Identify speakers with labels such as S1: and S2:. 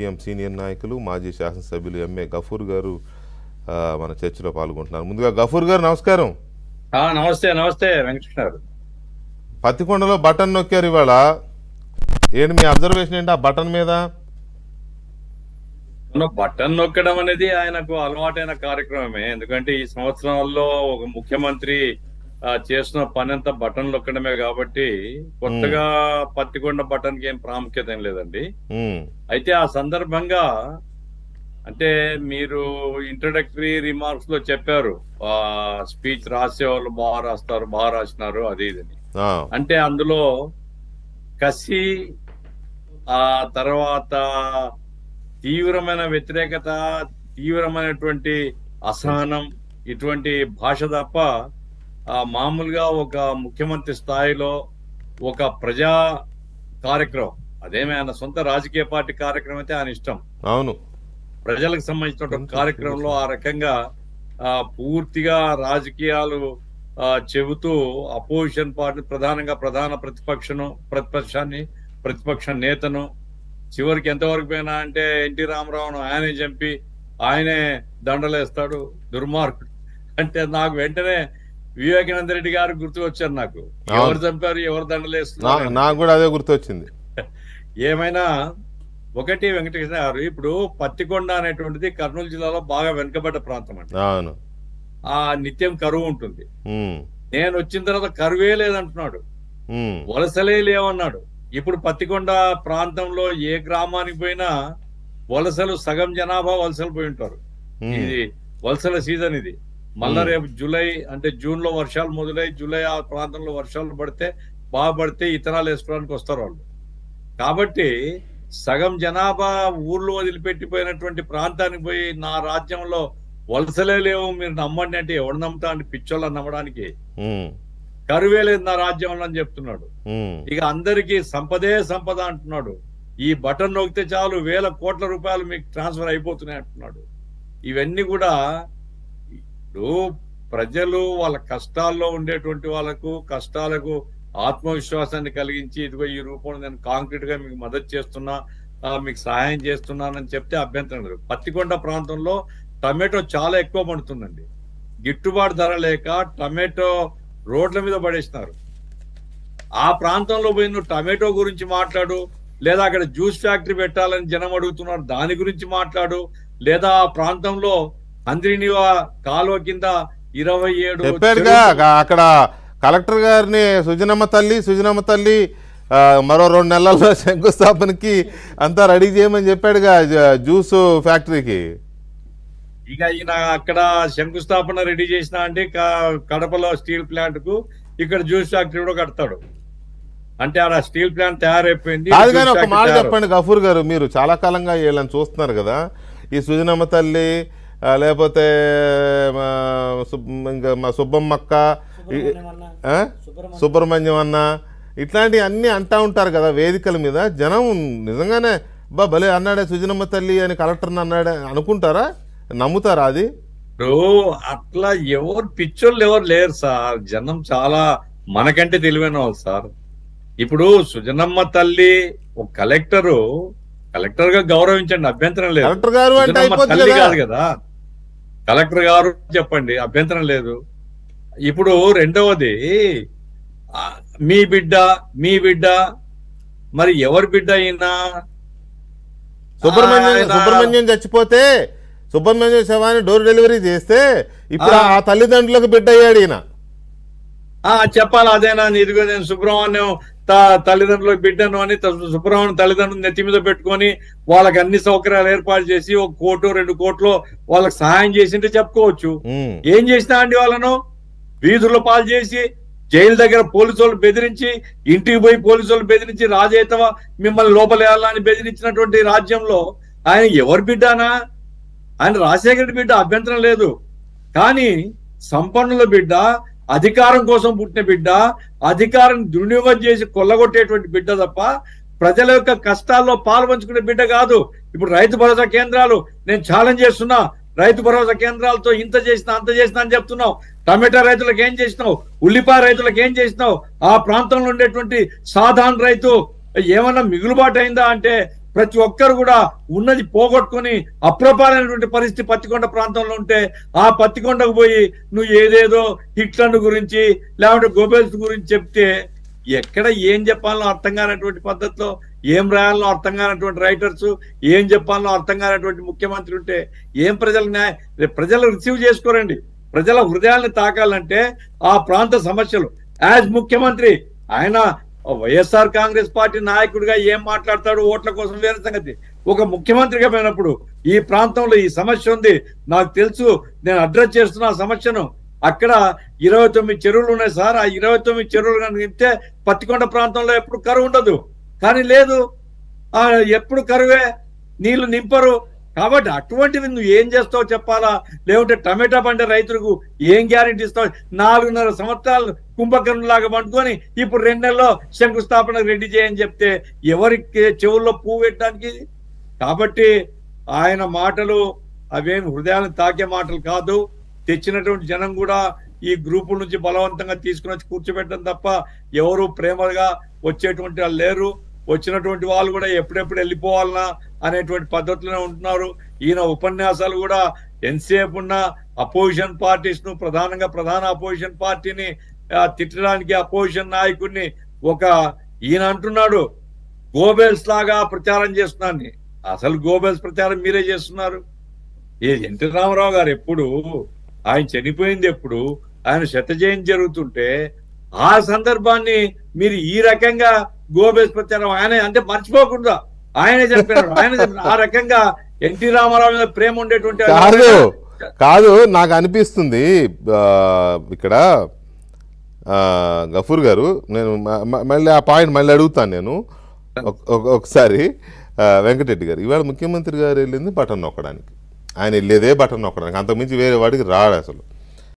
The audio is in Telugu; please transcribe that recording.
S1: సిపిఎం సీనియర్ నాయకులు మాజీ శాసనసభ్యులు ఎంఏ గఫూర్ గారు ఆ, మన చర్చలో పాల్గొంటున్నారు ముందుగా గఫూర్ గారు నమస్కారం
S2: ఆ, నమస్తే నమస్తే వెంకటకృష్ణ గారు
S1: పత్తికొండలో బటన్ నొక్కారు ఇవాళ ఏంటి మీ అబ్జర్వేషన్ ఏంటి ఆ బటన్ మీద
S2: ఉన్న బటన్ నొక్కడం అనేది ఆయనకు అలవాటైన కార్యక్రమమే ఎందుకంటే ఈ సంవత్సరాల్లో ఒక ముఖ్యమంత్రి ఆ, చేస్తున్న పని అంతా బటన్ నొక్కడమే కాబట్టి కొత్తగా పత్తికొండ బటన్ కి ఏం ప్రాముఖ్యత ఏం లేదండి
S1: ఉమ్,
S2: అయితే ఆ సందర్భంగా అంటే మీరు ఇంట్రడక్టరీ రిమార్క్స్ లో చెప్పారు ఆ స్పీచ్ రాసే వాళ్ళు బాగా రాస్తారు బాగా రాసినారు అది ఇదని
S1: ఆ,
S2: అంటే అందులో కసి ఆ తర్వాత తీవ్రమైన వ్యతిరేకత తీవ్రమైనటువంటి అసహనం ఇటువంటి భాష తప్ప ఆ మామూలుగా ఒక ముఖ్యమంత్రి స్థాయిలో ఒక ప్రజా కార్యక్రమం అదేమి ఆయన సొంత రాజకీయ పార్టీ కార్యక్రమం అయితే ఆయన ఇష్టం
S1: అవును
S2: ప్రజలకు సంబంధించిన ఒక కార్యక్రమంలో ఆ రకంగా ఆ పూర్తిగా రాజకీయాలు ఆ చెబుతూ అపోజిషన్ పార్టీ ప్రధానంగా ప్రధాన ప్రతిపక్షను ప్రతిపక్షాన్ని ప్రతిపక్ష నేతను చివరికి ఎంతవరకు పోయినా అంటే ఎన్టీ రామారావును ఆయనే చంపి ఆయనే దండలేస్తాడు దుర్మార్గుడు అంటే నాకు వెంటనే వివేకానంద రెడ్డి గారు గుర్తు వచ్చారు నాకు ఎవరు చంపారు ఎవరు
S1: నా-
S2: దండలేస్తున్నారు
S1: నాకు కూడా అదే గుర్తొచ్చింది
S2: ఏమైనా ఒకటి వెంకటకృష్ణ గారు ఇప్పుడు పత్తికొండ అనేటువంటిది కర్నూలు జిల్లాలో బాగా వెనుకబడ్డ ప్రాంతం అండి
S1: అవును
S2: ఆ నిత్యం కరువు ఉంటుంది
S1: ఉమ్,
S2: నేను వచ్చిన తర్వాత కరువే లేదంటున్నాడు
S1: ఉమ్,
S2: వలసలే లేవన్నాడు ఇప్పుడు పత్తికొండ ప్రాంతంలో ఏ గ్రామానికి పోయినా వలసలు సగం జనాభా వలసలు పోయి ఉంటారు
S1: ఉమ్,
S2: ఇది వలసల సీజన్ ఇది మళ్ళా
S1: Hmm.
S2: రేపు జూలై అంటే జూన్ లో వర్షాలు మొదలై జూలై ఆ ప్రాంతంలో వర్షాలు పడితే బాగా పడితే ఇతరాలు వేసుకోవడానికి వస్తారు వాళ్ళు కాబట్టి సగం జనాభా ఊర్లు వదిలిపెట్టిపోయినటువంటి ప్రాంతానికి పోయి నా రాజ్యంలో వలసలే లేవు మీరు నమ్మండి అంటే ఎవడు నమ్ముతా అంటే పిచ్చోళ్ళని నమ్మడానికి
S1: ఉమ్,
S2: కరువే లేదు నా రాజ్యంలో అని చెప్తున్నాడు
S1: ఉమ్,
S2: ఇక అందరికీ సంపదే సంపద అంటున్నాడు ఈ బటన్ నొక్కితే చాలు వేల కోట్ల రూపాయలు మీకు ట్రాన్స్ఫర్ అయిపోతున్నాయి అంటున్నాడు ఇవన్నీ కూడా ఇప్పుడు ప్రజలు వాళ్ళ కష్టాల్లో ఉండేటువంటి వాళ్ళకు కష్టాలకు ఆత్మవిశ్వాసాన్ని కలిగించి ఇదిగో ఈ రూపంలో నేను కాంక్రీట్ గా మీకు మద్దతు చేస్తున్నా ఆ, మీకు సహాయం చేస్తున్నానని చెప్తే అభ్యంతరం లేదు పత్తికొండ ప్రాంతంలో టమాటో చాలా ఎక్కువ పడుతుందండి గిట్టుబాటు ధర లేక టమాటో రోడ్ల మీద పడేసినారు ఆ ప్రాంతంలో పోయి నువ్వు టమాటో గురించి మాట్లాడు లేదా అక్కడ జ్యూస్ ఫ్యాక్టరీ పెట్టాలని జనం అడుగుతున్నారు దాని గురించి మాట్లాడు లేదా ఆ ప్రాంతంలో అంద్రినివా కాలువ కింద ఇరవై ఏడు
S1: చెప్పాడుగా అక- అక్కడ కలెక్టర్ గారిని సుజనమ్మ తల్లి సుజనమ్మ తల్లి ఆ, మరో రెండు నెలల్లో శంకుస్థాపనకి అంతా రెడీ చేయమని చెప్పాడుగా జ- జ్యూస్ ఫ్యాక్టరీకి
S2: ఇక ఈయన అక్కడ శంకుస్థాపన రెడీ చేసిన అంటే క- కడపలో స్టీల్ ప్లాంట్ కు ఇక్కడ జ్యూస్ ఫ్యాక్టరీ కూడా కడతాడు అంటే ఆడ స్టీల్ ప్లాంట్ తయారైపోయింది
S1: కాదు
S2: జ్యూస్
S1: కానీ ఒక
S2: ఫ్యాక్టరీ
S1: మాట
S2: తయారవు-
S1: చెప్పండి గఫూర్ గారు మీరు చాలా కాలంగా వీళ్ళని చూస్తున్నారు కదా ఈ సుజనమ్మ తల్లి ఆ, లేకపోతే మా సుబ్- ఇంకా మా సుబ్బమ్మక్క ఈ-
S3: సుబ్రహ్మణ్యం అన్న
S1: ఆ?
S3: సుబ్రహ్మణ్యం
S1: సుబ్రహ్మణ్యం అన్న ఇట్లాంటివి అన్నీ అంటా ఉంటారు కదా వేదికల మీద జనం నిజంగానే బా భలే అన్నాడే సుజనమ్మ తల్లి అని కలెక్టర్ని అన్నాడే అనుకుంటారా నమ్ముతారా అది
S2: ఇప్పుడు అట్లా ఎవరు పిచ్చోళ్ళు ఎవరు లేరు సార్ జనం చాలా మనకంటే తెలివైన వాళ్ళు సార్ ఇప్పుడు సుజనమ్మ తల్లి ఒక కలెక్టరు కలెక్టర్ గా గౌరవించండి అభ్యంతరం లేదు
S1: కలెక్టర్ గారు అంటే
S2: సుజనమ్మ
S1: అయిపోతుంది
S2: తల్లి
S1: కదా
S2: కాదు కదా కలెక్టర్ గారు చెప్పండి అభ్యంతరం లేదు ఇప్పుడు రెండవది ఆ, మీ బిడ్డ మీ బిడ్డ మరి ఎవరి బిడ్డ అయినా
S1: సుబ్రహ్మణ్యం
S2: ఆయన-
S1: సుబ్రహ్మణ్యం చచ్చిపోతే సుబ్రహ్మణ్యం శవాన్ని డోర్ డెలివరీ చేస్తే ఇప్పుడు
S2: ఆ.
S1: ఆ తల్లిదండ్రులకు బిడ్డ అయ్యాడు ఈయన
S2: ఆ చెప్పాలి అదేనా ఇదిగో నేను సుబ్రహ్మణ్యం త- తల్లిదండ్రులకు బిడ్డను అని త- సుబ్రహ్మణ్యం తల్లిదండ్రులు నెత్తి మీద పెట్టుకొని వాళ్ళకి అన్ని సౌకర్యాలు ఏర్పాటు చేసి ఒక కోటు రెండు కోట్లు వాళ్ళకి సహాయం చేసింటే చెప్పుకోవచ్చు
S1: ఉమ్,
S2: ఏం చేసినా అండి వాళ్ళను వీధుల్లో పాలు చేసి జైలు దగ్గర పోలీసు వాళ్ళు బెదిరించి ఇంటికి పోయి పోలీసు వాళ్ళు బెదిరించి రాజేతవా మిమ్మల్ని లోపలేయాలని బెదిరించినటువంటి రాజ్యంలో ఆయన ఎవరి బిడ్డానా ఆయన రాజశేఖర రెడ్డి బిడ్డ అభ్యంతరం లేదు కానీ సంపన్నుల బిడ్డ అధికారం కోసం పుట్టిన బిడ్డ అధికారం దుర్వినియోగం చేసి కొల్లగొట్టేటువంటి బిడ్డ తప్ప ప్రజల యొక్క కష్టాల్లో పాలు పంచుకునే బిడ్డ కాదు ఇప్పుడు రైతు భరోసా కేంద్రాలు నేను ఛాలెంజ్ చేస్తున్నా రైతు భరోసా కేంద్రాలతో ఇంత చేసినా అంత చేసినా అని చెప్తున్నావు టమాటా రైతులకు ఏం చేసినావు ఉల్లిపాయ రైతులకు ఏం చేసినావు ఆ ప్రాంతంలో ఉండేటువంటి సాధారణ రైతు ఏమన్నా మిగులుబాటు అయిందా అంటే ప్రతి ఒక్కరు కూడా ఉన్నది పోగొట్టుకొని అప్రపాలైనటువంటి పరిస్థితి పత్తికొండ ప్రాంతంలో ఉంటే ఆ పత్తికొండకు పోయి నువ్వు ఏదేదో హిట్లర్ గురించి లేకుంటే గోబెల్స్ గురించి చెప్తే ఎక్కడ ఏం చెప్పాలో అర్థం కానటువంటి పద్ధతిలో ఏం రాయాలో అర్థం కానటువంటి రైటర్స్ ఏం చెప్పాలో అర్థం కానటువంటి ముఖ్యమంత్రి ఉంటే ఏం ప్రజలు న్యాయ రేపు ప్రజలు రిసీవ్ చేసుకోరండి ప్రజల హృదయాల్ని తాకాలంటే ఆ ప్రాంత సమస్యలు యాజ్ ముఖ్యమంత్రి ఆయన వైఎస్ఆర్ కాంగ్రెస్ పార్టీ నాయకుడిగా ఏం మాట్లాడతాడు ఓట్ల కోసం వేరే సంగతి ఒక ముఖ్యమంత్రిగా పోయినప్పుడు ఈ ప్రాంతంలో ఈ సమస్య ఉంది నాకు తెలుసు నేను అడ్రస్ చేస్తున్న ఆ సమస్యను అక్కడ ఇరవై తొమ్మిది చెరువులు ఉన్నాయి సార్ ఆ ఇరవై తొమ్మిది చెరువులు కనుక నింపితే పత్తికొండ ప్రాంతంలో ఎప్పుడు కరువు ఉండదు కానీ లేదు ఆ ఎప్పుడు కరువే నీళ్లు నింపరు కాబట్టి అటువంటివి నువ్వు ఏం చేస్తావు చెప్పాలా లేకుంటే టమాటా పండే రైతులకు ఏం గ్యారెంటీ ఇస్తావు నాలుగున్నర సంవత్సరాలు కుంభకర్ణులాగా పండుకొని ఇప్పుడు రెండు నెలల్లో శంకుస్థాపన రెడీ చేయని చెప్తే ఎవరికి చెవుల్లో పువ్వు పెట్టడానికి కాబట్టి ఆయన మాటలు అవేం హృదయాన్ని తాకే మాటలు కాదు తెచ్చినటువంటి జనం కూడా ఈ గ్రూపుల నుంచి బలవంతంగా తీసుకుని వచ్చి కూర్చోబెట్టడం తప్ప ఎవరు ప్రేమగా వచ్చేటువంటి వాళ్ళు లేరు వచ్చినటువంటి వాళ్ళు కూడా ఎప్పుడెప్పుడు వెళ్ళిపోవాలనా అనేటువంటి పద్ధతిలోనే ఉంటున్నారు ఈయన ఉపన్యాసాలు కూడా ఎంతసేపు ఉన్న అపోజిషన్ పార్టీస్ ను ప్రధానంగా ప్రధాన అపోజిషన్ పార్టీని ఆ, తిట్టడానికి అపోజిషన్ నాయకుడిని ఒక ఈయన అంటున్నాడు గోబెల్స్ లాగా ప్రచారం చేస్తున్నాను అసలు గోబెల్స్ ప్రచారం మీరే చేస్తున్నారు ఏ ఎన్టీ రామారావు గారు ఎప్పుడు ఆయన చనిపోయింది ఎప్పుడు ఆయన శత జయంతి జరుగుతుంటే ఆ సందర్భాన్ని మీరు ఈ రకంగా గోబెల్స్ ప్రచారం ఆయన అంటే మర్చిపోకుండా ఆయనే చెప్పారు ఆయన చెప్పిన- ఆ రకంగా ఎన్టీ రామారావు మీద ప్రేమ ఉండేటువంటి
S1: కాదు కాదు నాకు అనిపిస్తుంది ఆ, ఇక్కడ ఆ, గఫూర్ గారు నేను మ- మ- మళ్ళీ ఆ పాయింట్ మళ్ళీ అడుగుతాను నేను ఒక- ఒక- ఒకసారి ఆ, వెంకటరెడ్డి గారు ఇవాళ ముఖ్యమంత్రి గారు వెళ్ళింది బటన్ నొక్కడానికి ఆయన వెళ్ళేదే బటన్ నొక్కడానికి అంతకుమించి వేరే వాడికి రాడు అసలు